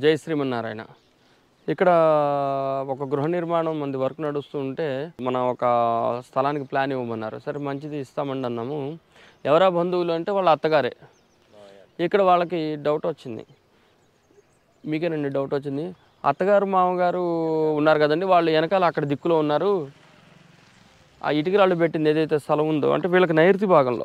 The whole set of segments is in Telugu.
జై శ్రీమన్నారాయణ ఇక్కడ ఒక గృహ నిర్మాణం మంది వర్క్ నడుస్తూ ఉంటే మన ఒక స్థలానికి ప్లాన్ ఇవ్వమన్నారు సరే మంచిది ఇస్తామండి అన్నాము ఎవరా బంధువులు అంటే వాళ్ళ అత్తగారే ఇక్కడ వాళ్ళకి డౌట్ వచ్చింది మీకేనండి డౌట్ వచ్చింది అత్తగారు మామగారు ఉన్నారు కదండి వాళ్ళు వెనకాల అక్కడ దిక్కులో ఉన్నారు ఆ ఇటుక రాళ్ళు పెట్టింది ఏదైతే స్థలం ఉందో అంటే వీళ్ళకి నైరుతి భాగంలో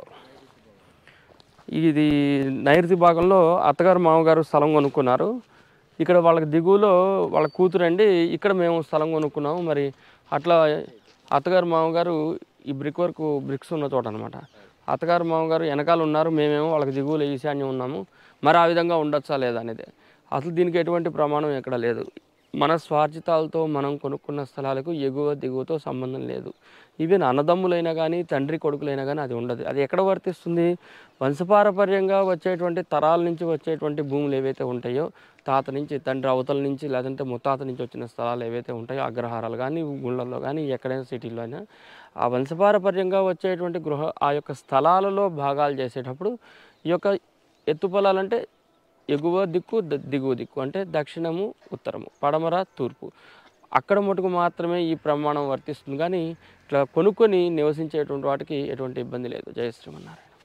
ఇది నైరుతి భాగంలో అత్తగారు మామగారు స్థలం కొనుక్కున్నారు ఇక్కడ వాళ్ళకి దిగువలో వాళ్ళ కూతురండి ఇక్కడ మేము స్థలం కొనుక్కున్నాము మరి అట్లా అత్తగారు మామగారు ఈ బ్రిక్ వర్క్ బ్రిక్స్ ఉన్న చోట అనమాట అత్తగారు మామగారు వెనకాల ఉన్నారు మేమేమో వాళ్ళకి దిగువలో ఈశాన్యం ఉన్నాము మరి ఆ విధంగా ఉండొచ్చా లేదా అనేది అసలు దీనికి ఎటువంటి ప్రమాణం ఎక్కడ లేదు మన స్వార్జితాలతో మనం కొనుక్కున్న స్థలాలకు ఎగువ దిగువతో సంబంధం లేదు ఈవెన్ అన్నదమ్ములైనా కానీ తండ్రి కొడుకులైనా కానీ అది ఉండదు అది ఎక్కడ వర్తిస్తుంది వంశపారపర్యంగా వచ్చేటువంటి తరాల నుంచి వచ్చేటువంటి భూములు ఏవైతే ఉంటాయో తాత నుంచి తండ్రి అవతల నుంచి లేదంటే ముత్తాత నుంచి వచ్చిన స్థలాలు ఏవైతే ఉంటాయో అగ్రహారాలు కానీ గుళ్ళల్లో కానీ ఎక్కడైనా సిటీలో అయినా ఆ వంశపారపర్యంగా వచ్చేటువంటి గృహ ఆ యొక్క స్థలాలలో భాగాలు చేసేటప్పుడు ఈ యొక్క ఎత్తు పొలాలంటే ఎగువ దిక్కు ద- దిగువ దిక్కు అంటే దక్షిణము ఉత్తరము పడమర తూర్పు అక్కడ మటుకు మాత్రమే ఈ ప్రమాణం వర్తిస్తుంది కానీ ఇట్లా కొనుక్కొని నివసించేటువంటి వాటికి ఎటువంటి ఇబ్బంది లేదు జయశ్రీమన్నారాయణ